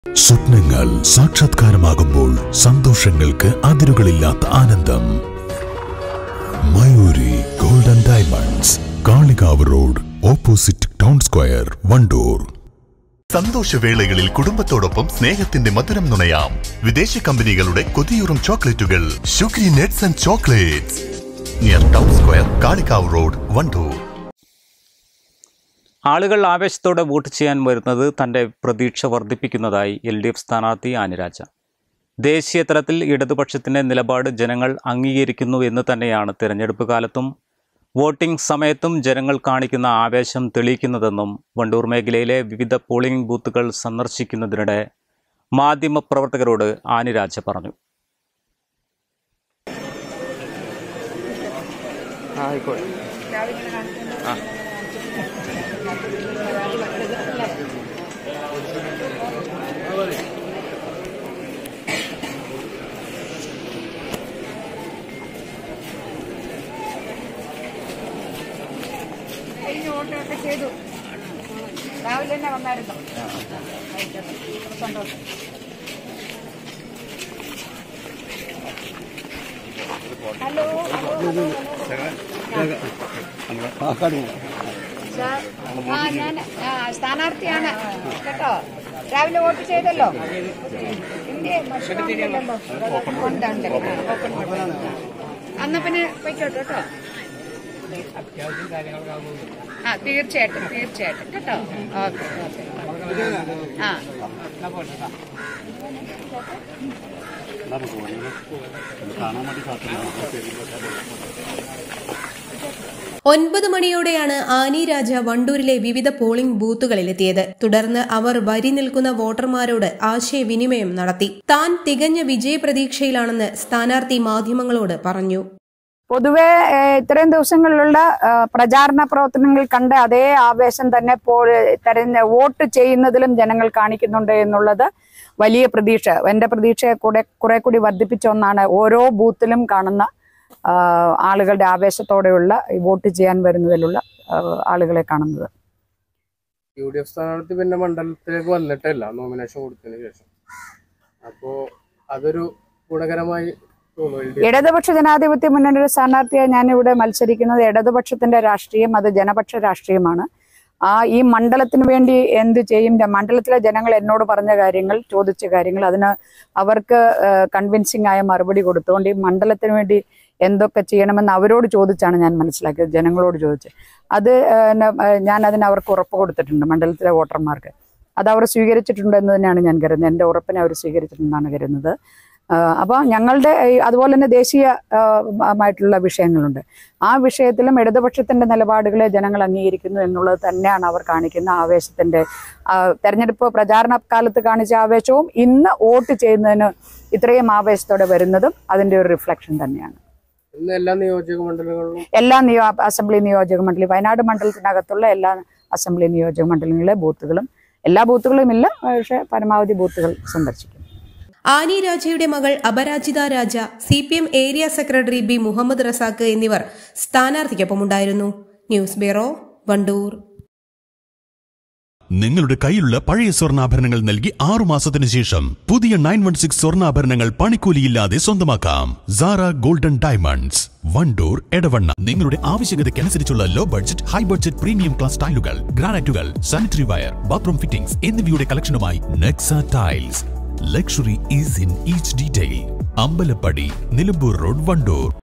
സ്വപ്നങ്ങൾ സാക്ഷാത്കാരമാകുമ്പോൾ സന്തോഷങ്ങൾക്ക് അതിരുകളില്ലാത്ത ആനന്ദം Mayuri golden diamonds Kalikavu road opposite town square Wandoor സന്തോഷവേളകളിൽ കുടുംബത്തോടൊപ്പം സ്നേഹത്തിന്റെ മധുരം നുണയാം വിദേശ കമ്പനികളുടെ കൊതിയൂറും ചോക്ലേറ്റുകൾ sugary nuts and chocolates near town square Kalikavu road Wandoor ആളുകൾ ആവേശത്തോടെ വോട്ട് ചെയ്യാൻ വരുന്നത് തൻ്റെ പ്രതീക്ഷ വർദ്ധിപ്പിക്കുന്നതായി എൽ ഡി എഫ് സ്ഥാനാർത്ഥി ആനിരാജ ദേശീയ തലത്തിൽ ഇടതുപക്ഷത്തിൻ്റെ നിലപാട് ജനങ്ങൾ അംഗീകരിക്കുന്നു എന്ന് തന്നെയാണ് തിരഞ്ഞെടുപ്പ് കാലത്തും വോട്ടിംഗ് സമയത്തും ജനങ്ങൾ കാണിക്കുന്ന ആവേശം തെളിയിക്കുന്നതെന്നും വണ്ടൂർ മേഖലയിലെ വിവിധ പോളിംഗ് ബൂത്തുകൾ സന്ദർശിക്കുന്നതിനിടെ മാധ്യമപ്രവർത്തകരോട് ആനിരാജ പറഞ്ഞു കഴിഞ്ഞ വോട്ടൊക്കെ ചെയ്തു രാവിലെ തന്നെ വന്നായിരുന്നു സന്തോഷം ഹലോ ഹലോ സാർ, ആ ഞാൻ ആ, സ്ഥാനാർത്ഥിയാണ് കേട്ടോ രാവിലെ വോട്ട് ചെയ്തല്ലോ ഇന്ത്യ ഭക്ഷണമില്ലല്ലോ ഉണ്ട് ഉണ്ട് ആ, ഓപ്പൺ വോട്ട്. എന്നാ പിന്നെ പൊയ്ക്കോട്ടെ കേട്ടോ ആ തീർച്ചയായിട്ടും തീർച്ചയായിട്ടും കേട്ടോ ഓക്കെ ഓക്കെ ആ ഒൻപത് മണിയോടെയാണ് ആനി രാജ വണ്ടൂരിലെ വിവിധ പോളിംഗ് ബൂത്തുകളിലെത്തിയത് തുടർന്ന് അവർ വരി നിൽക്കുന്ന വോട്ടർമാരോട് ആശയവിനിമയം നടത്തി താൻ തികഞ്ഞ വിജയപ്രതീക്ഷയിലാണെന്ന് സ്ഥാനാർത്ഥി മാധ്യമങ്ങളോട് പറഞ്ഞു പൊതുവെ ഏഹ്, ഇത്രയും ദിവസങ്ങളിലുള്ള ഏഹ്, പ്രചാരണ പ്രവർത്തനങ്ങൾ കണ്ട അതേ ആവേശം തന്നെ ഇപ്പോൾ തെരഞ്ഞ വോട്ട് ചെയ്യുന്നതിലും ജനങ്ങൾ കാണിക്കുന്നുണ്ട് എന്നുള്ളത് വലിയ പ്രതീക്ഷ എന്റെ പ്രതീക്ഷയെ കൂടെ കുറെ കൂടി വർദ്ധിപ്പിച്ച ഒന്നാണ് ഓരോ ബൂത്തിലും കാണുന്ന ആഹ്, ആളുകളുടെ ആവേശത്തോടെയുള്ള ഈ വോട്ട് ചെയ്യാൻ വരുന്നതിലുള്ള ആഹ്, ആളുകളെ കാണുന്നത് യു ഡി എഫ് സ്ഥാനാർത്ഥി പിന്നെ മണ്ഡലത്തിലേക്ക് വന്നിട്ടില്ല നോമിനേഷൻ കൊടുത്തതിന് ശേഷം അപ്പോ അതൊരു ഗുണകരമായി തോന്നുന്നു എൽ ഡി എഫ് ഇടതുപക്ഷ ജനാധിപത്യ മുന്നണിയുടെ സ്ഥാനാർത്ഥിയായി ഞാനിവിടെ മത്സരിക്കുന്നത് ഇടതുപക്ഷത്തിന്റെ രാഷ്ട്രീയം അത് ജനപക്ഷ രാഷ്ട്രീയമാണ് ആ ഈ മണ്ഡലത്തിന് വേണ്ടി എന്ത് ചെയ്യും ജ- മണ്ഡലത്തിലെ ജനങ്ങൾ എന്നോട് പറഞ്ഞ കാര്യങ്ങൾ ചോദിച്ച കാര്യങ്ങൾ അതിന് അവർക്ക് കൺവിൻസിംഗ് ആയ മറുപടി കൊടുത്തുകൊണ്ട് ഈ മണ്ഡലത്തിന് വേണ്ടി എന്തൊക്കെ ചെയ്യണമെന്ന് അവരോട് ചോദിച്ചാണ് ഞാൻ മനസ്സിലാക്കിയത് ജനങ്ങളോട് ചോദിച്ച് അത് ഏഹ്, ന- ഏഹ്, ഞാൻ അതിന് അവർക്ക് ഉറപ്പ് കൊടുത്തിട്ടുണ്ട് മണ്ഡലത്തിലെ വോട്ടർമാർക്ക് അത് അവർ സ്വീകരിച്ചിട്ടുണ്ട് എന്ന് തന്നെയാണ് ഞാൻ കരുതുന്നത് എൻ്റെ ഉറപ്പിനെ അവർ സ്വീകരിച്ചിട്ടുണ്ടെന്നാണ് കരുതുന്നത് അപ്പോൾ ഞങ്ങളുടെ ഈ അതുപോലെ തന്നെ ദേശീയ ആ, മായിട്ടുള്ള വിഷയങ്ങളുണ്ട് ആ വിഷയത്തിലും ഇടതുപക്ഷത്തിന്റെ നിലപാടുകളെ ജനങ്ങൾ അംഗീകരിക്കുന്നു എന്നുള്ളത് തന്നെയാണ് അവർ കാണിക്കുന്ന ആവേശത്തിന്റെ ആ, തെരഞ്ഞെടുപ്പ് പ്രചാരണ കാലത്ത് കാണിച്ച ആവേശവും ഇന്ന് വോട്ട് ചെയ്യുന്നതിന് ഇത്രയും ആവേശത്തോടെ വരുന്നതും അതിന്റെ ഒരു റിഫ്ലക്ഷൻ തന്നെയാണ് ഇന്ന് എല്ലാ നിയോജക മണ്ഡലങ്ങളിലും എല്ലാ നിയോ അസംബ്ലി നിയോജക മണ്ഡലം വയനാട് മണ്ഡലത്തിനകത്തുള്ള എല്ലാ അസംബ്ലി നിയോജക മണ്ഡലങ്ങളിലെ ബൂത്തുകളും എല്ലാ ബൂത്തുകളും ഇല്ല പക്ഷേ പരമാവധി ബൂത്തുകൾ സന്ദർശിക്കും ആനി രാജയുടെ മകൾ Aparajitha Raja C P M area secretary B Muhammad Razak എന്നിവർ സ്ഥാനാർത്ഥിക്കൊപ്പമുണ്ടായിരുന്നു ന്യൂസ് ബ്യൂറോ വണ്ടൂർ നിങ്ങളുടെ കയ്യിലുള്ള പഴയ സ്വർണ്ണാഭരണങ്ങൾ നൽകി ആറു മാസത്തിന് ശേഷം പുതിയ നയൻ വൺ സിക്സ് സ്വർണ്ണാഭരണങ്ങൾ പണിക്കൂലിയില്ലാതെ സ്വന്തമാക്കാം സാറ ഗോൾഡൻ ഡയമണ്ട്സ് വണ്ടൂർ എടവണ്ണ നിങ്ങളുടെ ആവശ്യകതയ്ക്കനുസരിച്ചുള്ള low budget high budget premium class ടൈലുകൾ ഗ്രാനൈറ്റുകൾ സാനിറ്ററി വയർ ബാത്റൂം ഫിറ്റിംഗ്സ് എന്നിവയുടെ കളക്ഷനുമായി Nexa tiles luxury is in each detail Ambalappadi Nilambur road Wandoor